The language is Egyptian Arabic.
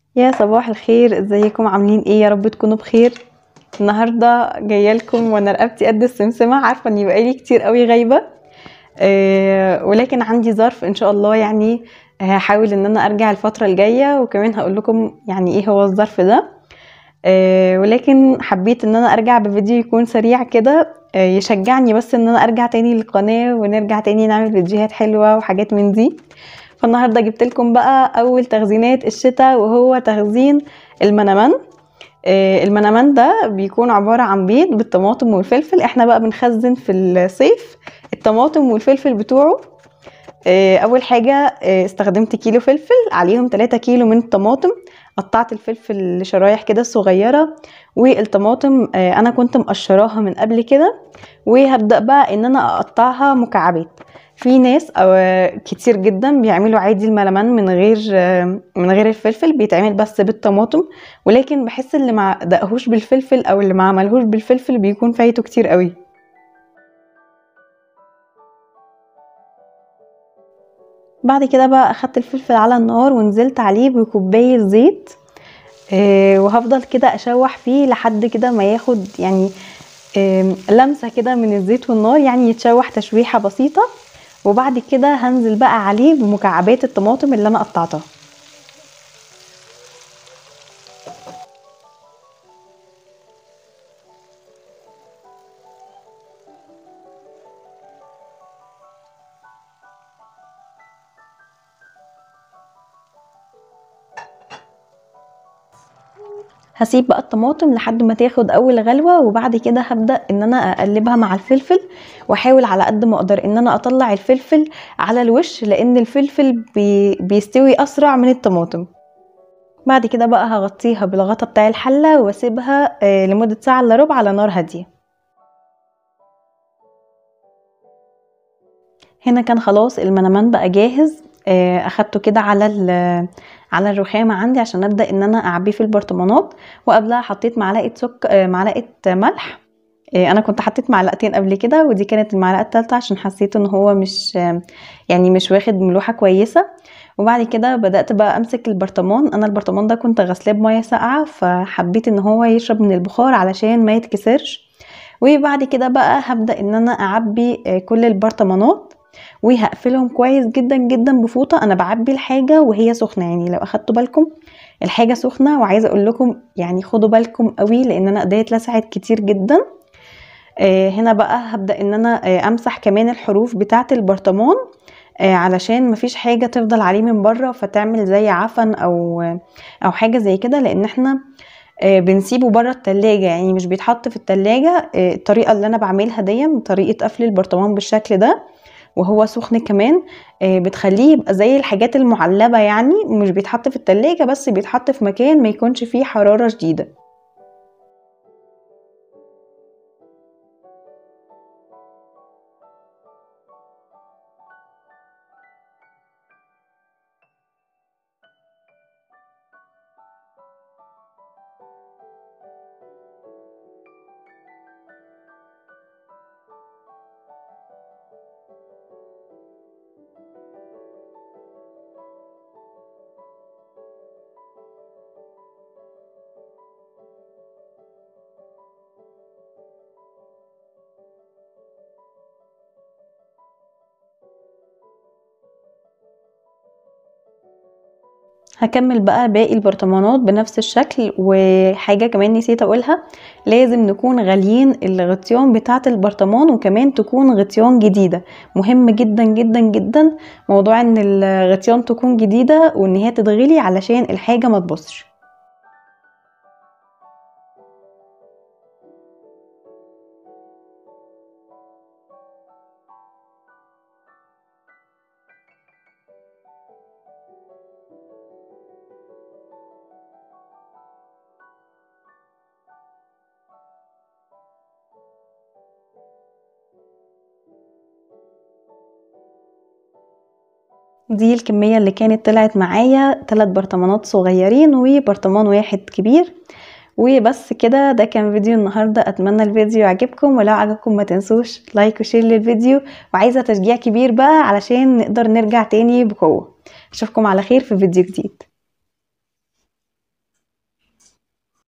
يا صباح الخير ازيكم عاملين ايه يا رب تكونوا بخير النهارده جايه لكم وانا رقبتي قد السمسمه عارفه اني بقالي كتير قوي غايبه أه ولكن عندي ظرف ان شاء الله يعني هحاول ان انا ارجع الفتره الجايه وكمان هقول لكم يعني ايه هو الظرف ده أه ولكن حبيت ان انا ارجع بفيديو يكون سريع كده أه يشجعني بس ان انا ارجع تاني للقناه ونرجع تاني نعمل فيديوهات حلوه وحاجات من دي فالنهارده جبت لكم بقى اول تخزينات الشتاء وهو تخزين المنمن آه المنمن ده بيكون عبارة عن بيض بالطماطم والفلفل احنا بقى بنخزن في الصيف الطماطم والفلفل بتوعه آه اول حاجة آه استخدمت كيلو فلفل عليهم 3 كيلو من الطماطم قطعت الفلفل لشرايح كده صغيرة والطماطم انا كنت مقشراها من قبل كده وهبدأ بقى ان انا اقطعها مكعبات في ناس أو كتير جدا بيعملوا عادي الملمن من غير من غير الفلفل بيتعمل بس بالطماطم ولكن بحس اللي ما دقهوش بالفلفل او اللي ما عملهوش بالفلفل بيكون فايته كتير قوي بعد كده بقى اخدت الفلفل على النار ونزلت عليه بكوبايه زيت وهفضل كده اشوح فيه لحد كده ما ياخد يعني لمسه كده من الزيت والنار يعني يتشوح تشويحه بسيطه وبعد كده هنزل بقى عليه بمكعبات الطماطم اللي انا قطعتها هسيب بقى الطماطم لحد ما تاخد اول غلوه وبعد كده هبدا ان انا اقلبها مع الفلفل واحاول على قد ما اقدر ان انا اطلع الفلفل على الوش لان الفلفل بي بيستوي اسرع من الطماطم بعد كده بقى هغطيها بالغطا بتاع الحله واسيبها لمده ساعه الا ربع على نار هاديه هنا كان خلاص المنمان بقى جاهز اخدته كده على على الرخامه عندي عشان ابدا ان انا اعبيه في البرطمانات وقبلها حطيت معلقه سك معلقه ملح انا كنت حطيت معلقتين قبل كده ودي كانت المعلقه الثالثه عشان حسيت ان هو مش يعني مش واخد ملوحه كويسه وبعد كده بدات بقى امسك البرطمان انا البرطمان ده كنت غسلاه بميه ساقعه فحبيت ان هو يشرب من البخار علشان ما يتكسرش وبعد كده بقى هبدا ان انا اعبي كل البرطمانات وهقفلهم كويس جدا جدا بفوطه انا بعبي الحاجه وهي سخنه يعني لو اخدتوا بالكم الحاجه سخنه وعايزه اقول لكم يعني خدوا بالكم قوي لان انا ايديا اتلسعت كتير جدا آه هنا بقى هبدا ان انا آه امسح كمان الحروف بتاعه البرطمان آه علشان مفيش حاجه تفضل عليه من بره فتعمل زي عفن او او حاجه زي كده لان احنا بنسيبه بره التلاجة يعني مش بيتحط في التلاجة الطريقة اللي انا بعملها دي طريقة قفل البرطمان بالشكل ده وهو سخن كمان بتخليه يبقى زي الحاجات المعلبة يعني مش بيتحط في التلاجة بس بيتحط في مكان ما يكونش فيه حرارة شديدة هكمل بقى باقي البرطمانات بنفس الشكل وحاجه كمان نسيت اقولها لازم نكون غاليين الغطيان بتاعه البرطمان وكمان تكون غطيان جديده مهم جدا جدا جدا موضوع ان الغطيان تكون جديده وان هي تتغلي علشان الحاجه ما تبصش دي الكمية اللي كانت طلعت معايا تلات برطمانات صغيرين وبرطمان واحد كبير وبس كده ده كان فيديو النهاردة اتمنى الفيديو يعجبكم ولو عجبكم ما تنسوش لايك وشير للفيديو وعايزة تشجيع كبير بقى علشان نقدر نرجع تاني بقوة اشوفكم على خير في فيديو جديد